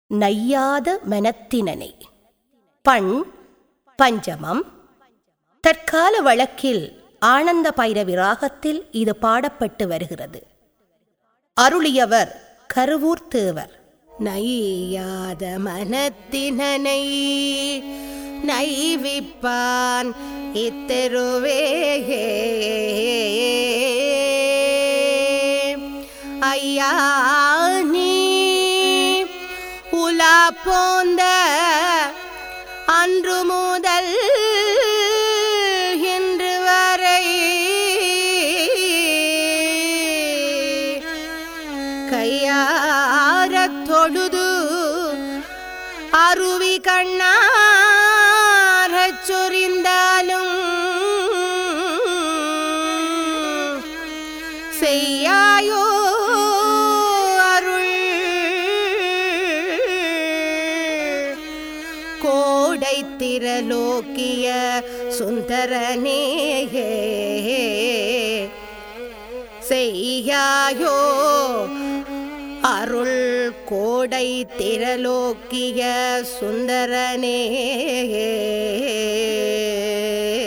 நையாத மனத்தினனை பண் பஞ்சமம் தற்கால வழக்கில் ஆனந்த பைரவி ராகத்தில் இது பாடப்பட்டு வருகிறது அருளியவர் கருவூர் தேவர் நையாத மனத்தினனை நைவிப்பான் இத்தெருவே ஐயா நீ உலா போந்த அன்று முதல் இன்று வரை கையாரத் தொழுது அருவி கண்ணாரச் சொரிந்தாலும் செய்யாயோ அருள் கோடை திரலோக்கிய சுந்தரனேயே செய்யாயோ அருள் கோடை திரலோக்கிய சுந்தரனே